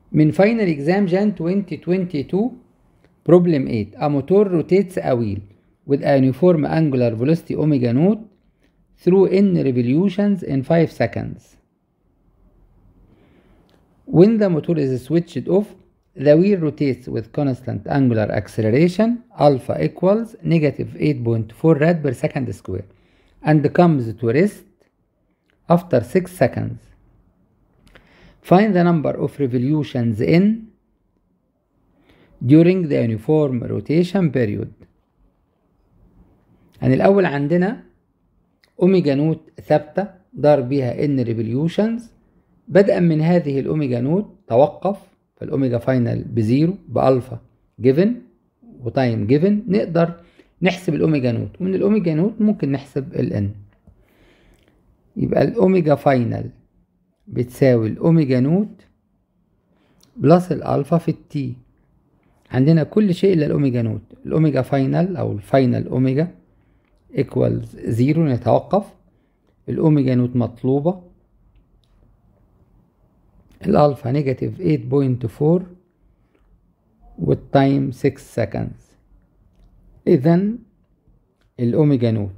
من final exam Jan 2022 problem 8 a motor rotates a wheel with a uniform angular velocity omega naught through n revolutions in 5 seconds when the motor is switched off the wheel rotates with constant angular acceleration alpha equals negative 8.4 rad per second square and comes to rest after 6 seconds Find the number of revolutions in during the uniform rotation period يعني الأول عندنا أوميجا نوت ثابتة دار بها n revolutions بدءا من هذه الأوميجا نوت توقف فالأوميجا فاينل بزيرو بألفا جيفن وتايم جيفن نقدر نحسب الأوميجا نوت ومن الأوميجا نوت ممكن نحسب ال n يبقى الأوميجا فاينل بتساوي الأوميجا نوت بلس الألفا في التي عندنا كل شيء إلا الأوميجا نوت الأوميجا فاينل أو الفاينل أوميجا ايكوالز زيرو نتوقف الأوميجا نوت مطلوبة الألفا نيجاتيف 8.4 والتايم 6 seconds إذا الأوميجا نوت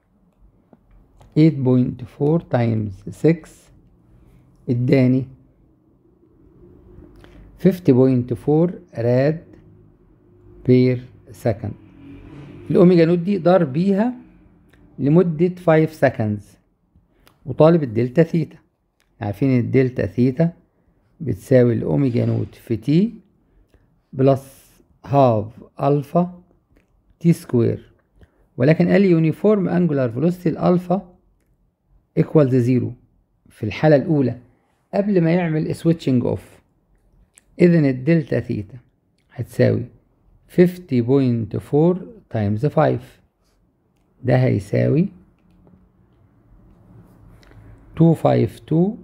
8.4 تايمز 6 اداني 50.4 راد بير سكند الاوميجا نوت دي ضار بيها لمدة 5 سكندز وطالب الدلتا ثيتا عارفين الدلتا ثيتا بتساوي الاوميجا نوت في تي بلس هاف الفا تي سكوير ولكن قال لي يونيفورم انجولار فيلوسيتي الالفا ايكوالز زيرو في الحالة الأولى قبل ما يعمل سويتشنج اوف اذا الدلتا ثيتا هتساوي 50.4 تايمز 5 ده هيساوي 252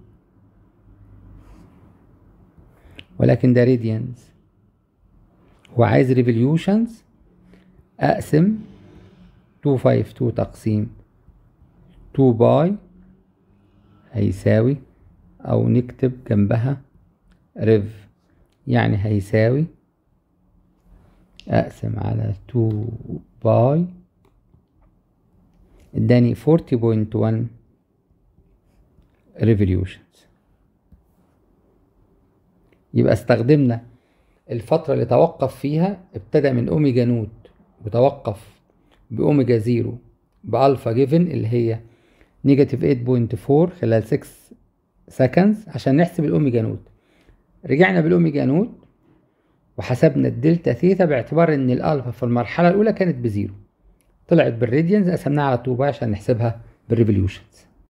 ولكن ده راديانز هو عايز ريفوليوشنز اقسم 252 تقسيم 2 باي هيساوي او نكتب جنبها ريف يعني هيساوي اقسم على 2 باي اداني 40.1 revolutions يبقى استخدمنا الفترة اللي توقف فيها ابتدى من اوميجا نوت وتوقف باوميجا زيرو بالفا جيفن اللي هي نيجاتيف 8.4 خلال 6 سكندز عشان نحسب الاوميجا نوت رجعنا بالاوميجا نوت وحسبنا الدلتا ثيتا باعتبار ان الالفا في المرحله الاولى كانت بزيرو طلعت بالراديانز قسمناها على 2 باي عشان نحسبها بالريفوليوشنز